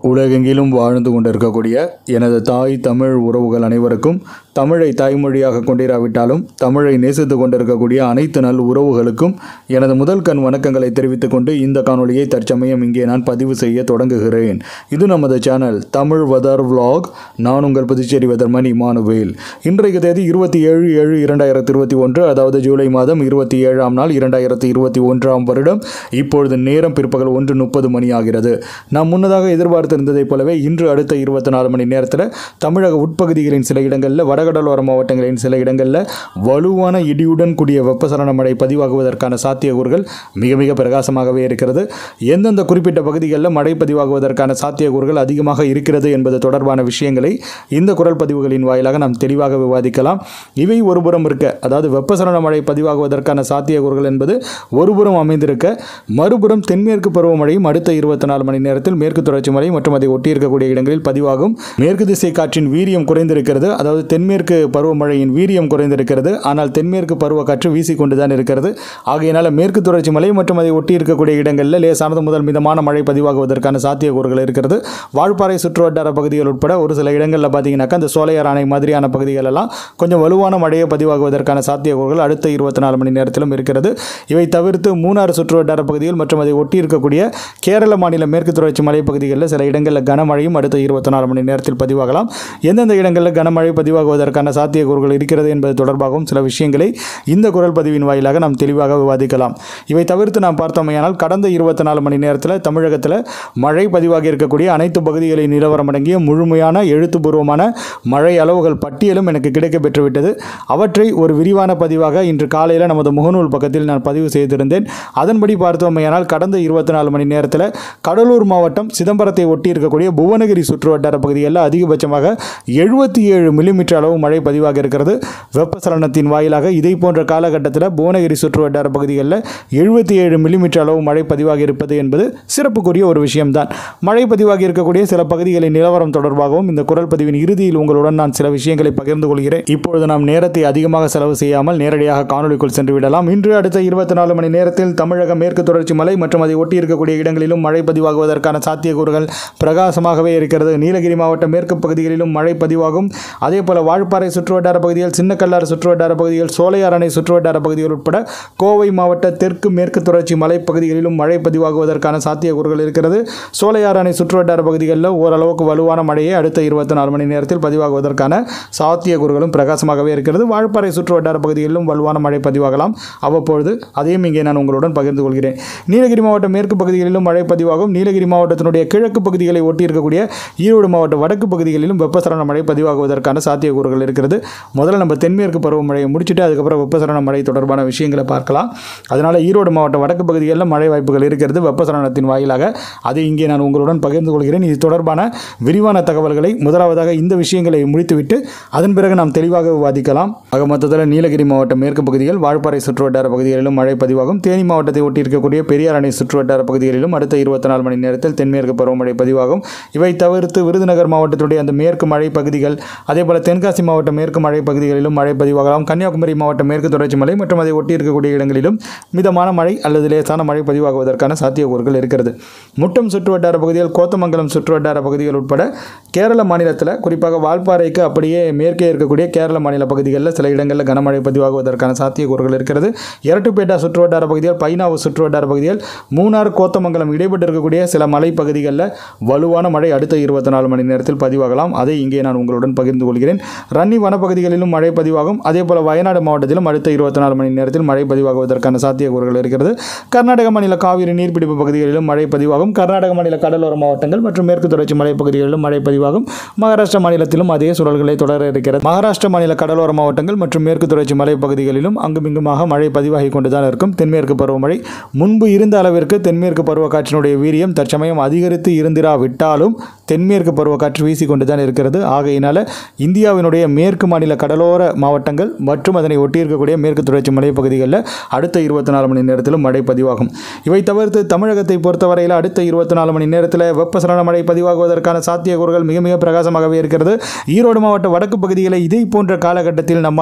உலகெங்கிலும் வாழ்ந்து கொண்டிருக்கக்கூடிய எனது தாய் தமிழ் உறவுகள் அனைவருக்கும் தமிழை தாய்மொழியாக கொண்டிராவிட்டாலும் தமிழை நேசித்து கொண்டிருக்கக்கூடிய அனைத்து நல் உறவுகளுக்கும் எனது முதல் கண் வணக்கங்களை தெரிவித்துக் கொண்டு இந்த காணொளியை தற்சமயம் இங்கே நான் பதிவு செய்ய தொடங்குகிறேன் இது நமது சேனல் தமிழ் வெதர் vlog நான் உங்கள் புதுச்சேரி வெதர்மன் இமானுவேல் இன்றைக்கு தேதி இருபத்தி ஏழு ஏழு இரண்டாயிரத்தி இருபத்தி ஒன்று அதாவது ஜூலை மாதம் இருபத்தி ஏழாம் நாள் இரண்டாயிரத்தி இருபத்தி ஒன்றாம் வருடம் இப்பொழுது நேரம் பிற்பகல் ஒன்று முப்பது மணி ஆகிறது நாம் முன்னதாக எதிர்பார்த்திருந்ததைப் போலவே இன்று அடுத்த இருபத்தி நாலு மணி நேரத்தில் தமிழக உட்பகுதிகளின் சில இடங்களில் வடகடலோர மாவட்டங்களின் சில இடங்களில் வலுவான இடியுடன் கூடிய வெப்பசலன மழை பதிவாகுவதற்கான சாத்தியக்கூறுகள் மிக மிக பிரகாசமாகவே இருக்கிறது எந்தெந்த குறிப்பிட்ட பகுதிகளில் மழை பதிவாகுவதற்கான சாத்தியக்கூறுகள் அதிகமாக இருக்கிறது என்பது தொடர்பான விஷயங்களை இந்த குரல் பதிவுகளின் வாயிலாக நாம் தெளிவாக விவாதிக்கலாம் இவை ஒருபுறம் இருக்க அதாவது வெப்பசலன மழை பதிவாகுவதற்கான சாத்தியக்கூறுகள் என்பது ஒருபுறம் அமைந்திருக்க மறுபுறம் தென்மேற்கு பருவமழையும் அடுத்த இருபத்தி நாலு மணி நேரத்தில் மேற்கு தொடர்ச்சி மலை மற்றும் அதை ஒட்டியிருக்கக்கூடிய இடங்களில் பதிவாகும் மேற்கு திசை காற்றின் வீரியம் குறைந்திருக்கிறது அதாவது தென்மேற்கு பருவமழையின் வீரியம் குறைந்திருக்கிறது ஆனால் தென்மேற்கு பருவக்காற்று வீசிக்கொண்டு தான் இருக்கிறது ஆகையினால் மேற்கு தொடர்ச்சி மலை மற்றும் அதை ஒட்டி இருக்கக்கூடிய இடங்களில் லேசானது முதல் மிதமான மழை பதிவாகுவதற்கான சாத்தியக்கூறுகள் இருக்கிறது வாழ்ப்பாறை சுற்றுவட்டார பகுதிகள் உட்பட ஒரு சில இடங்களில் பார்த்தீங்கன்னாக்கா அந்த சோலையார் அணை மாதிரியான பகுதிகள் எல்லாம் கொஞ்சம் வலுவான மழையை பதிவாகுவதற்கான சாத்தியக்கூறுகள் அடுத்த இருபத்தி நாலு மணி நேரத்திலும் இருக்கிறது இவை தவிர்த்து மூணாறு சுற்றுவட்டார பகுதிகள் மற்றும் அதை ஒட்டி இருக்கக்கூடிய கேரள மாநில மேற்கு தொடர்ச்சி மலைப்பகுதிகளில் சில இடங்களில் கனமழையும் அடுத்த இருபத்தி நாலு மணி நேரத்தில் பதிவாகலாம் எந்தெந்த இடங்களில் கனமழை பதிவாகுவதற்கான சாத்தியக்கூறுகள் இருக்கிறது என்பது தொடர்பாகவும் சில விஷயங்களை இந்த குரல் பதிவின் வாயிலாக நாம் தெளிவாக விவாதிக்கலாம் இவை தவிர்த்து நாம் பார்த்தோமையானால் கடந்த இருபத்தி நாலு மணி நேரத்தில் தமிழகத்தில் மழை பதிவாகி இருக்கக்கூடிய அனைத்து பகுதிகளின் நிலவரம் அடங்கிய முழுமையான எழுத்துப்பூர்வமான மழை அளவுகள் பட்டியலும் எனக்கு கிடைக்க பெற்றுவிட்டது அவற்றை ஒரு விரிவான பதிவாக இன்று காலையில் நமது முகநூல் பக்கத்தில் நான் பதிவு செய்திருந்தேன் அதன்படி பார்த்தோமையானால் கடந்த இருபத்தி நாலு மணி நேரத்தில் கடலூர் மாவட்டம் சிதம்பரத்தை ஒட்டி இருக்கக்கூடிய புவனகிரி சுற்றுவட்டார பகுதிகளில் அதிகபட்சமாக எழுபத்தி ஏழு மில்லிமீட்டர் அளவு மழை பதிவாக இருக்கிறது வெப்பசலனத்தின் வாயிலாக இதை போன்ற காலகட்டத்தில் புவனகிரி சுற்றுவட்டார பகுதிகளில் எழுபத்தி ஏழு மில்லிமீட்டர் அளவு மழை பதிவாகி இருப்பது என்பது சிறப்புக்குரிய ஒரு விஷயம்தான் மழை பதிவாகி இருக்கக்கூடிய சில பகுதிகளின் நிலவரம் தொடர்பாகவும் இந்த குரல் பதிவின் இறுதியில் உங்களுடன் நான் சில விஷயங்களை பகிர்ந்து கொள்கிறேன் இப்பொழுது நாம் நேரத்தை அதிகமாக செலவு செய்யாமல் நேரடியாக காணொலிக்குள் சென்று விடலாம் இன்று அடுத்த இருபத்தி நாலு மணி நேரத்தில் தமிழக மேற்கு தொடர்ச்சி மலை மற்றும் அதை ஒட்டி இருக்கக்கூடிய இடங்களிலும் மழை பதிவாகுவதற்கான சாத்தியக்கூறுகள் பிரகாசமாகவே இருக்கிறது நீலகிரி மாவட்ட மேற்கு பகுதிகளிலும் மழை பதிவாகும் அதே போல வாழப்பாறை சுற்றுவட்டார பகுதிகள் சின்னக்கல்லாறு சுற்றுவட்டார பகுதிகள் சோலையார் அணை சுற்றுவட்டார பகுதிகள் உட்பட கோவை மாவட்ட தெற்கு மேற்கு தொடர்ச்சி மலைப்பகுதிகளிலும் மழை பதிவாகுவதற்கான சாத்தியக்கூறுகள் இருக்கிறது சோலையார் அணை சுற்றுவட்டார பகுதிகளில் ஓரளவுக்கு வலுவான மழையை அடுத்த இருபத்தி நாலு மணி நேரத்தில் பதிவாகுவதற்கான சாத்தியக்கூறுகளும் பிரகாசமாகவே இருக்கிறது வாழப்பாறை சுற்றுவட்டார பகுதிகளிலும் வலுவான மழை பதிவாகலாம் அவ்வப்பொழுது அதையும் இங்கே நான் உங்களுடன் பகிர்ந்து கொள்கிறேன் நீலகிரி மாவட்ட மேற்கு பகுதிகளிலும் மழை பதிவாகும் நீலகிரி மாவட்டத்தினுடைய கிழக்கு பகுதிகளை ஒட்டி இருக்கக்கூடிய ஈரோடு மாவட்ட வடக்கு பகுதிகளிலும் வெப்பசலன மழை பதிவாகுவதற்கான சாத்தியக்கூறுகள் இருக்கிறது முதல்ல நம்ம தென்மேற்கு பருவமழையை முடிச்சுட்டு அதுக்கப்புறம் வெப்பசலன மழை தொடர்பான விஷயங்களை பார்க்கலாம் அதனால் ஈரோடு மாவட்ட வடக்கு பகுதிகளில் மழை வாய்ப்புகள் இருக்கிறது வெப்பசலனத்தின் வாயிலாக அதை இங்கே நான் உங்களுடன் பகிர்ந்து கொள்கிறேன் இது தொடர்பான விரிவான தகவல்களை முதலாவதாக இந்த விஷயங்களை முடித்துவிட்டு அதன் பிறகு நாம் தெளிவாக விவாதிக்கலாம் ஆக மொத்தத்தில் நீலகிரி மாவட்ட மேற்கு பகுதிகள் வாழ்ப்பாறை சுற்றுவட்டார பகுதிகளிலும் மழை பதிவாகும் தேனி மாவட்டத்தை ஒட்டி இருக்கக்கூடிய பெரியார் அணை சுற்றுவட்டார பகுதிகளிலும் அடுத்த இருபத்தி நாலு மணி நேரத்தில் தென்மேற்கு பருவமழை பதிவாகும் இவை தவிர்த்து விருதுநகர் மாவட்டத்துடைய அந்த மேற்கு மழை பகுதிகள் அதே போல தென்காசி மாவட்ட மேற்கு மழை பகுதிகளிலும் மழை பதிவாகலாம் கன்னியாகுமரி மாவட்ட மேற்கு தொடர்ச்சி மலை மற்றும் அதை ஒட்டி இருக்கக்கூடிய இடங்களிலும் மிதமான மழை அல்லது லேசான மழை பதிவாகுவதற்கான சாத்தியக்கூறுகள் இருக்கிறது முட்டம் சுற்றுவட்டார பகுதிகள் கோத்தமங்கலம் சுற்றுவட்டார பகுதிகள் உட்பட கேரள மாநிலத்தில் குறிப்பாக வால்பாறைக்கு அப்படியே மேற்கே இருக்கக்கூடிய கேரள மாநில பகுதிகளில் சில இடங்களில் கனமழை பதிவாகுவதற்கான சாத்தியக்கூறுகள் இருக்கிறது இரட்டுப்பேட்டா சுற்றுவட்டார பகுதிகள் பைனாவு சுற்றுவட்டார பகுதிகள் மூணார் கோத்தமங்கலம் இடைப்பட்டு இருக்கக்கூடிய சில மலை பகுதிகளில் வலுவான மழை அடுத்த இருபத்தி நாலு மணி நேரத்தில் பதிவாகலாம் அதை இங்கே நான் உங்களுடன் பகிர்ந்து கொள்கிறேன் ரன்னி வனப்பகுதிகளிலும் மழை பதிவாகும் அதே போல வயநாடு மாவட்டத்திலும் அடுத்த இருபத்தி நாலு மணி நேரத்தில் மழை பதிவாகுவதற்கான சாத்தியக்கூறுகள் இருக்கிறது கர்நாடக மாநில காவிரி நீர்பிடிப்பு பகுதிகளிலும் மழை பதிவாகும் கர்நாடக மாநில கடலோர மாவட்டங்கள் மற்றும் மேற்கு தொடர்ச்சி மலை பகுதிகளிலும் மழை பதிவாகும் மகாராஷ்டிரா மாநிலத்திலும் அதே சூழல்களை தொடர இருக்கிறது மகாராஷ்டிரா மாநில கடலோர மாவட்டங்கள் மற்றும் மேற்கு தொடர்ச்சி மலை பகுதிகளிலும் அங்குமிங்குமாக மழை பதிவாகி கொண்டுதான் இருக்கும் தென்மேற்கு பருவமழை முன்பு இருந்த அளவிற்கு தென்மேற்கு பருவக்காற்றினுடைய வீரியம் தற்சமயம் அதிகரித்து இருந்திராவிட்டாலும் தென்மேற்கு பருவக்காற்று வீசிக்கொண்டு தான் இருக்கிறது ஆகையினால இந்தியாவினுடைய மேற்கு மாநில கடலோர மாவட்டங்கள் மற்றும் அதனை ஒட்டியிருக்கக்கூடிய மேற்கு தொடர்ச்சி மலைப்பகுதிகளில் அடுத்த இருபத்தி நாலு மணி நேரத்திலும் மழை பதிவாகும் இவை தவிர்த்து தமிழகத்தை பொறுத்தவரையில் அடுத்த இருபத்தி நாலு மணி நேரத்தில் வெப்பசலன மழை பதிவாகுவதற்கான சாத்தியக்கூறுகள் மிக மிக பிரகாசமாகவே இருக்கிறது ஈரோடு மாவட்ட வடக்கு பகுதிகளை இதை போன்ற காலகட்டத்தில் நம்மால் தவிர்த்து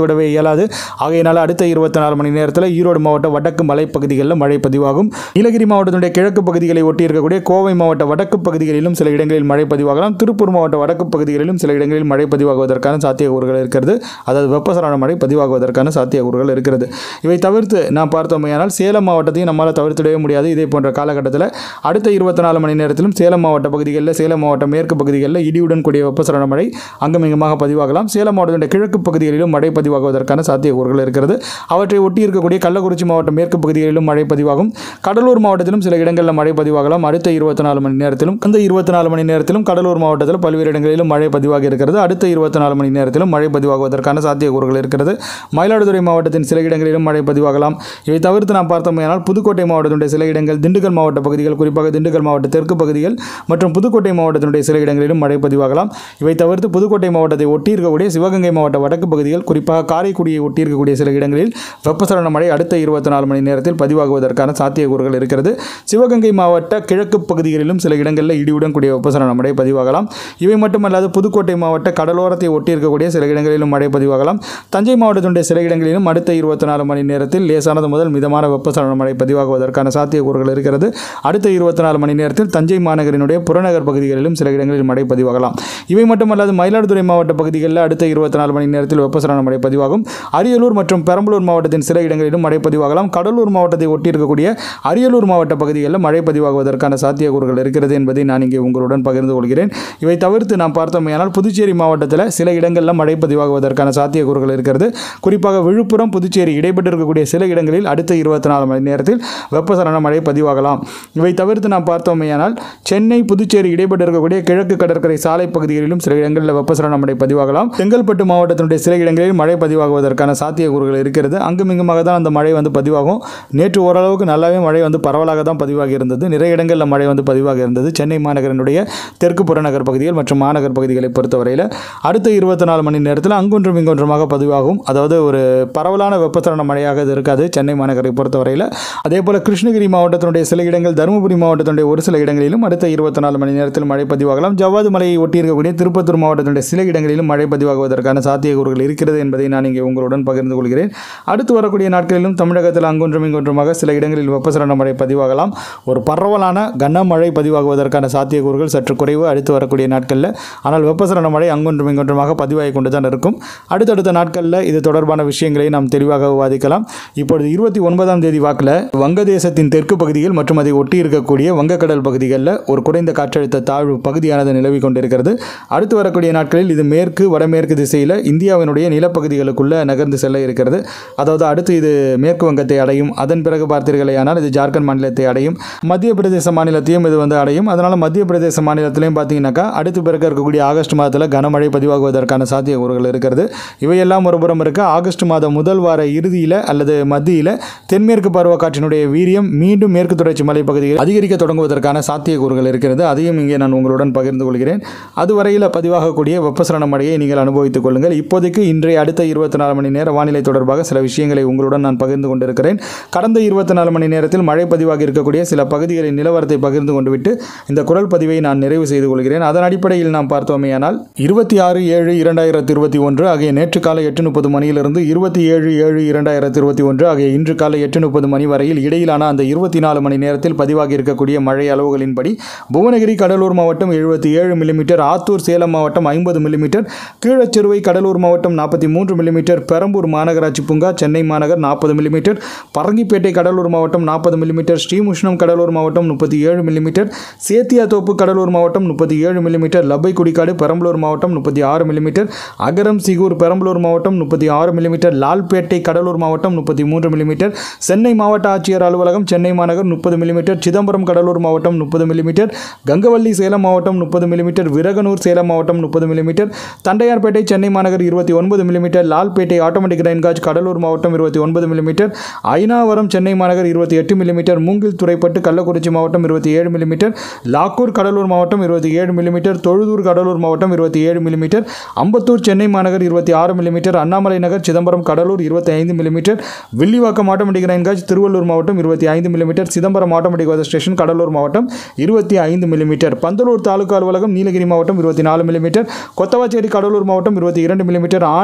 விடவே இயலாது ஆகையினால் அடுத்த இருபத்தி நாலு மணி நேரத்தில் ஈரோடு மாவட்ட வடக்கு மலைப்பகுதிகளில் மழை பதிவாகும் நீலகிரி மாவட்டத்தினுடைய கிழக்கு பகுதிகளை ஒட்டி இருக்கக்கூடிய கோவை மாவட்ட வடக்கு பகுதிகளிலும் சில இடங்களில் மழை பதிவாகலாம் திருப்பூர் மாவட்ட வடக்கு பகுதிகளிலும் சில இடங்களில் மழை பதிவாகுவதற்கான சாத்தியக்கூறுகள் இருக்கிறது அதாவது வெப்பசலன மழை பதிவாகுவதற்கான சாத்தியக்கூறுகள் இருக்கிறது இவை தவிர்த்து நாம் பார்த்தோமையானால் சேலம் மாவட்டத்தையும் நம்மால் தவிர்த்திடவே முடியாது இதே போன்ற காலகட்டத்தில் அடுத்த இருபத்தி நாலு மணி நேரத்திலும் சேலம் மாவட்ட பகுதிகளில் சேலம் மாவட்ட மேற்கு பகுதிகளில் இடியுடன் கூடிய வெப்பசலன மழை அங்குமிங்குமாக பதிவாகலாம் சேலம் மாவட்டத்தினுடைய கிழக்கு பகுதிகளிலும் மழை பதிவாகுவதற்கான சாத்தியக்கூறுகள் இருக்கிறது அவற்றை ஒட்டி இருக்கக்கூடிய கள்ளக்குறிச்சி மாவட்ட மேற்கு பகுதிகளிலும் மழை பதிவாகும் கடலூர் மாவட்டத்திலும் சில இடங்களில் மழை பதிவாகலாம் அடுத்த இருபத்தி நாலு மணி நேரத்திலும் அந்த இருபத்தி நாலு மணி நேரத்திலும் கடலூர் மாவட்டத்தில் பல்வேறு இடங்களிலும் மழை பதிவாகி இருக்கிறது அடுத்த இருபத்தி நாலு மணி நேரத்திலும் மழை பதிவாகுவதற்கான சாத்தியக்கூறுகள் இருக்கிறது மயிலாடுதுறை மாவட்டத்தின் சில இடங்களிலும் மழை பதிவாகலாம் இவை தவிர்த்து நாம் பார்த்தோமேனால் புதுக்கோட்டை மாவட்டத்தினுடைய சில இடங்கள் திண்டுக்கல் மாவட்ட பகுதிகள் குறிப்பாக திண்டுக்கல் மாவட்ட தெற்கு பகுதிகள் மற்றும் புதுக்கோட்டை மாவட்டத்தினுடைய சில இடங்களிலும் மழை பதிவாகலாம் இவை தவிர்த்து புதுக்கோட்டை மாவட்டத்தை ஒட்டி இருக்கக்கூடிய சிவகங்கை மாவட்ட வடக்கு பகுதிகள் குறிப்பாக காரைக்குடியை ஒட்டி இருக்கக்கூடிய சில இடங்களில் வெப்பசலன மழை அடுத்த இருபத்தி நாலு மணி நேரத்தில் பதிவாகுவதற்கான சாத்தியக்கூறுகள் இருக்கிறது சிவகங்கை மாவட்ட கிழக்கு பகுதிகளிலும் சில இடங்களில் இடியுடன் கூடிய வெப்பசலன மழை பதிவாகலாம் இவை மட்டுமல்லாது புதுக்கோட்டை மாவட்ட கடலோரத்தை ஒட்டி இருக்கக்கூடிய சில இடங்களிலும் மழை பதிவாகலாம் தஞ்சை மாவட்டத்தினுடைய சில இடங்களிலும் அடுத்த இருபத்தி நாலு மணி நேரத்தில் லேசானது முதல் மிதமான வெப்பசலன மழை பதிவாகுவதற்கான சாத்தியக்கூறுகள் இருக்கிறது அடுத்த இருபத்தி நாலு மணி நேரத்தில் தஞ்சை மாநகரினுடைய புறநகர் பகுதிகளிலும் சில இடங்களில் மழை பதிவாகலாம் இவை மட்டுமல்லாது மயிலாடுதுறை மாவட்ட பகுதிகளில் அடுத்த இருபத்தி நாலு மணி நேரத்தில் வெப்பசலன மழை பதிவாகும் அரியலூர் மற்றும் பெரம்பலூர் மாவட்டத்தின் சில இடங்களிலும் மழை பதிவாகலாம் கடலூர் மாவட்டத்தை ஒட்டி இருக்கக்கூடிய அரியலூர் மாவட்ட பகுதிகளில் மழை பதிவாகுவதற்கான சாத்தியக்கூறுகள் இருக்கிறது என்பதை நான் இங்கே உங்களுடன் பகிர்ந்து கொள்கிறேன் இவை தவிர்த்து நாம் பார்த்தோமேயானால் புதுச்சேரி மாவட்டத்தில் சில இடங்களில் மழை பதிவாகுவதற்கான சாத்தியக்கூறுகள் இருக்கிறது குறிப்பாக விழுப்புரம் புதுச்சேரி இடைப்பட்டு இருக்கக்கூடிய சில இடங்களில் அடுத்த இருபத்தி நாலு மணி நேரத்தில் வெப்பசலன மழை பதிவாகலாம் இவை தவிர்த்து நாம் பார்த்தோமேயானால் சென்னை புதுச்சேரி இடைப்பட்டு இருக்கக்கூடிய கிழக்கு கடற்கரை சாலை பகுதிகளிலும் சில இடங்களில் வெப்பசலன மழை பதிவாகலாம் செங்கல்பட்டு மாவட்டத்தினுடைய சில இடங்களில் மழை பதிவாகுவதற்கான சாத்தியக்கூறுகள் இருக்கிறது அங்குமிங்குமாக தான் அந்த மழை வந்து பதிவாகும் நேற்று ஓரளவுக்கு நல்லாவே மழை வந்து பரவலாக தான் பதிவாகி இருந்தது நிறைய இடங்களில் மழை வந்து பதிவாகி இருந்தது சென்னை மாநகரினுடைய தெற்கு புறநகர் பகுதிகள் மற்றும் மாநகர் பகுதிகளை பொறுத்தவரையில் அடுத்த இருபத்தி நாலு மணி நேரத்தில் அங்கொன்றும் இங்கொன்றுமாக பதிவாகும் அதாவது ஒரு பரவலான வெப்பசலன மழையாக இது இருக்காது சென்னை மாநகரை பொறுத்தவரையில் அதே போல் கிருஷ்ணகிரி மாவட்டத்தினுடைய சில இடங்கள் தருமபுரி மாவட்டத்தினுடைய ஒரு சில இடங்களிலும் அடுத்த இருபத்தி நாலு மணி நேரத்தில் மழை பதிவாகலாம் ஜவ்வாது மலையை ஒட்டி இருக்கக்கூடிய திருப்பத்தூர் மாவட்டத்தினுடைய சில இடங்களிலும் மழை பதிவாகுவதற்கான சாத்தியக்கூறுகள் இருக்கிறது என்பதை நான் இங்கே உங்களுடன் பகிர்ந்து கொள்கிறேன் அடுத்து வரக்கூடிய நாட்களிலும் தமிழகத்தில் அங்கொன்றும் இங்கொன்றுமாக சில இடங்களில் வெப்பசலன மழை பதிவாகலாம் ஒரு பரவலான கனமழை பதிவாகுவதற்கான சாத்தியக்கூறுகள் சற்று குறைவு அடுத்து வரக்கூடிய நாட்களில் ஆனால் வெப்பசலன மழை அங்கொன்றும் இங்கொன்றுமாக பதிவாகி கொண்டு தான் இருக்கும் அடுத்தடுத்த நாட்களில் இது தொடர்பான விஷயங்களை நாம் தெளிவாக விவாதிக்கலாம் இப்பொழுது இருபத்தி ஒன்பதாம் தேதி வாக்கில் வங்கதேசத்தின் தெற்கு பகுதிகள் மற்றும் அதை ஒட்டி இருக்கக்கூடிய வங்கக்கடல் பகுதிகளில் ஒரு குறைந்த காற்றழுத்த தாழ்வு பகுதியானது நிலவி கொண்டிருக்கிறது அடுத்து வரக்கூடிய நாட்களில் இது மேற்கு வடமேற்கு திசையில் இந்தியாவினுடைய நிலப்பகுதிகளுக்குள்ள நகர்ந்து செல்ல இருக்கிறது அதாவது அடுத்து இது மேற்கு வங்கத்தை அடையும் அதன் பிறகு பார்த்தீர்களேயானால் இது ஜார்க்கண்ட் மாநிலத்தை அடையும் மத்திய பிரதேச மாநிலத்தையும் இது வந்து அடையும் அதனால் மத்திய பிரதேச மாநிலத்திலையும் பார்த்தீங்கன்னாக்கா அடுத்து பிறகு இருக்கக்கூடிய ஆகஸ்ட் மாதத்தில் கனமழை பதிவாகுவதற்கான சாத்தியக்கூறுகள் இருக்கிறது இவையெல்லாம் ஒரு புறம் இருக்க ஆகஸ்ட் மாதம் முதல் வார இறுதியில் அல்லது மத்தியில் தென்மேற்கு பருவக்காற்றினுடைய வீரியம் மீண்டும் மேற்கு தொடர்ச்சி மலைப்பகுதியில் அதிகரிக்க தொடங்குவதற்கான சாத்தியக்கூறுகள் இருக்கிறது அதையும் இங்கே நான் உங்களுடன் பகிர்ந்து கொள்கிறேன் அதுவரையில் பதிவாகக்கூடிய வெப்பசலன மழையை நீங்கள் அனுபவித்துக் கொள்ளுங்கள் இப்போதைக்கு இன்றைய அடுத்த இருபத்தி நாலு மணி நேர வானிலை தொடர்பாக சில விஷயங்களை உங்களுடன் நான் பகிர்ந்து கொண்டிருக்கிறேன் கடந்த இருபத்தி நாலு மணி நேரத்தில் மழை பதிவாகி இருக்கக்கூடிய சில பகுதிகளின் நிலவரத்தை பகிர்ந்து கொண்டு விட்டு இந்த குரல் பதிவை நான் நிறைவு செய்து கொள்கிறேன் அதன் அடிப்படையில் நாம் பார்த்தோமேயானால் இருபத்தி ஆறு ஏழு இரண்டாயிரத்தி இருபத்தி ஒன்று ஆகிய நேற்று காலை எட்டு முப்பது மணியிலிருந்து இருபத்தி ஏழு ஏழு இரண்டாயிரத்தி இருபத்தி ஒன்று ஆகிய இன்று காலை எட்டு முப்பது மணி வரையில் இடையிலான அந்த இருபத்தி நாலு மணி நேரத்தில் பதிவாகி இருக்கக்கூடிய மழை அளவுகளின்படி புவனகிரி கடலூர் மாவட்டம் எழுபத்தி ஏழு மில்லிமீட்டர் ஆத்தூர் சேலம் மாவட்டம் ஐம்பது மில்லிமீட்டர் கீழச்சிறுவை கடலூர் மாவட்டம் நாற்பத்தி மூன்று மில்லிமீட்டர் பெரம்பூர் மாநகராட்சி பூங்கா சென்னை மாநகர் நாற்பது மில்லிமீட்டர் பரங்கிப்பேட்டை கடலூர் மாவட்டம் நாற்பது மில்லிமீட்டர் ஸ்ரீமுஷ்ணம் கடலூர் மாவட்டம் முப்பத்தி ஏழு மில்லிமீட்டர் சேத்தியாத்தோப்பு கடலூர் மாவட்டம் முப்பத்தி ஏழு மில்லிமீட்டர் லப்பை குடிக்காடு பெரம்பலூர் மாவட்டம் முப்பத்தி ஆறு மில்லிமீட்டர் அகரம் சிகூர் பெரம்பலூர் மாவட்டம் முப்பத்தி ஆறு மில்லிமீட்டர் லால்பேட்டை கடலூர் மாவட்டம் முப்பத்தி மூன்று மில்லிமீட்டர் சென்னை மாவட்ட ஆட்சியர் அலுவலகம் சென்னை மாநகர் முப்பது மில்லிமீட்டர் சிதம்பரம் கடலூர் மாவட்டம் முப்பது மில்லிமீட்டர் கங்கவள்ளி சேலம் மாவட்டம் முப்பது மில்லிமீட்டர் விரகனூர் சேலம் மாவட்டம் முப்பது மில்லிமீட்டர் தண்டையார்பேட்டை சென்னை மாநகர் இருபத்தி ஒன்பது millimetre Lalpettai automatic rain gauge Cuddalore மாவட்டம் இருபத்தி ஒன்பது மில்லிமீட்டர் ஐனாவரம் சென்னை மாநகர் இருபத்தி எட்டு மில்லிமீட்டர் மூங்கில் துறைப்பட்டு கள்ளக்குறிச்சி மாவட்டம் இருபத்தி ஏழு மில்லிமீட்டர் லாக்கூர் கடலூர் மாவட்டம் இருபத்தி ஏழு மில்லிமீட்டர் தொழுதூர் கடலூர் மாவட்டம் இருபத்தி ஏழு மில்லிமீட்டர் அம்பத்தூர் சென்னை மாநகர் இருபத்தி ஆறு மில்லிமீட்டர் அண்ணாமலை நகர் சிதம்பரம் கடலூர் இருபத்தி ஐந்து millimetre Villivakkam automatic rain gauge Tiruvallur மாவட்டம் இருபத்தி ஐந்து millimetre Chidambaram automatic weather station Cuddalore மாவட்டம் இருபத்தி ஐந்து மில்லிமீட்டர் பந்தலூர் தாலுகா அலுவலகம் நீலகிரி மாவட்டம் இருபத்தி நாலு மில்லிமீட்டர் கொத்தவாச்சேரி கடலூர் மாவட்டம் இருபத்தி இரண்டு மில்லிமீட்டர் ஆண்டிமடம்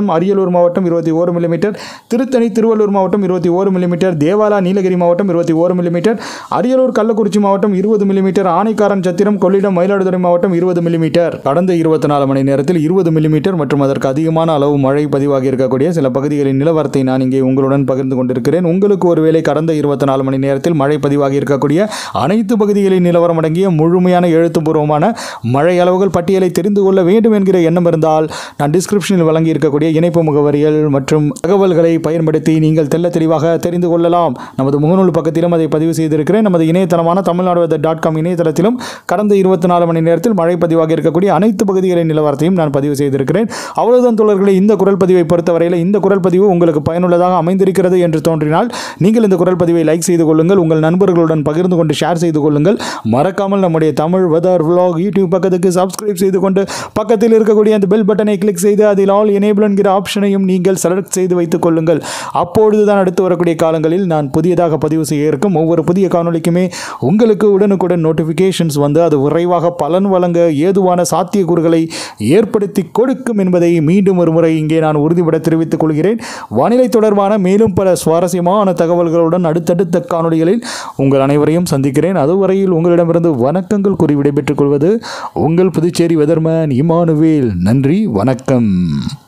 மாவட்டம் அரியலூர் மாவட்டம் இருபத்தி ஓரு மில்லிமீட்டர் திருத்தணி திருவள்ளூர் மாவட்டம் இருபத்தி ஓரு மில்லிமீட்டர் தேவாலா நீலகிரி மாவட்டம் இருபத்தி ஓரு மில்லிமீட்டர் அரியலூர் கள்ளக்குறிச்சி மாவட்டம் இருபது மில்லிமீட்டர் ஆனைக்காரன் சத்திரம் கொள்ளிடம் மயிலாடுதுறை மாவட்டம் இருபது மில்லிமீட்டர் கடந்த இருபத்தி நாலு மணி நேரத்தில் இருபது மில்லிமீட்டர் மற்றும் அதற்கு அதிகமான அளவு மழை பதிவாகி இருக்கக்கூடிய சில பகுதிகளின் நிலவரத்தை நான் இங்கே உங்களுடன் பகிர்ந்து கொண்டிருக்கிறேன் உங்களுக்கு ஒருவேளை கடந்த இருபத்தி நாலு மணி நேரத்தில் மழை பதிவாகி இருக்கக்கூடிய அனைத்து பகுதிகளின் நிலவரம் அடங்கிய முழுமையான எழுத்துப்பூர்வமான மழை அளவுகள் பட்டியலை தெரிந்து கொள்ள வேண்டும் என்கிற எண்ணம் இருந்தால் நான் டிஸ்கிரிப்ஷனில் வழங்கி இருக்கக்கூடிய இணைப்பு முகவரிகள் மற்றும் தகவல்களை பயன்படுத்தி நீங்கள் தெள்ள தெளிவாக தெரிந்து கொள்ளலாம் நமது முகநூல் பக்கத்திலும் அதை பதிவு செய்திருக்கிறேன் நமது இணையதளமான தமிழ்நாடு வெதர் டாட் காம் இணையதளத்திலும் கடந்த இருபத்தி நாலு மணி நேரத்தில் மழை பதிவாகி இருக்கக்கூடிய அனைத்து பகுதிகளின் நிலவரத்தையும் நான் பதிவு செய்திருக்கிறேன் அவ்வளவுதான் தோழர்களே இந்த குரல் பதிவை பொறுத்தவரையில் இந்த குரல் பதிவு உங்களுக்கு பயனுள்ளதாக அமைந்திருக்கிறது என்று தோன்றினால் நீங்கள் இந்த குரல் பதிவை லைக் செய்து கொள்ளுங்கள் உங்கள் நண்பர்களுடன் பகிர்ந்து கொண்டு ஷேர் செய்து கொள்ளுங்கள் மறக்காமல் நம்முடைய தமிழ் வெதர் vlog யூடியூப் பக்கத்துக்கு சப்ஸ்கிரைப் செய்து கொண்டு பக்கத்தில் இருக்கக்கூடிய அந்த பெல் பட்டனை கிளிக் செய்து அதில் ஆல் எனேபிள் என்கிற ஆப்ஷனையும் நீங்கள் செலக்ட் செய்து வைத்துக் கொள்ளுங்கள் அப்பொழுது தான் அடுத்து வரக்கூடிய காலங்களில் நான் புதியதாக பதிவு செய்ய இருக்கும் ஒவ்வொரு புதிய காணொளிக்குமே உங்களுக்கு உடனுக்குடன் நோட்டிஃபிகேஷன்ஸ் வந்து அது விரைவாக பலன் வழங்க ஏதுவான சாத்தியக்கூறுகளை ஏற்படுத்தி கொடுக்கும் என்பதை மீண்டும் ஒரு முறை இங்கே நான் உறுதிபட தெரிவித்துக் கொள்கிறேன் வானிலை தொடர்பான மேலும் பல சுவாரஸ்யமான தகவல்களுடன் அடுத்தடுத்த காணொளிகளில் உங்கள் அனைவரையும் சந்திக்கிறேன் அதுவரையில் உங்களிடமிருந்து வணக்கங்கள் கூறி விடைபெற்றுக் கொள்வது உங்கள் புதுச்சேரி வெதர்மேன் இமானுவேல் நன்றி வணக்கம்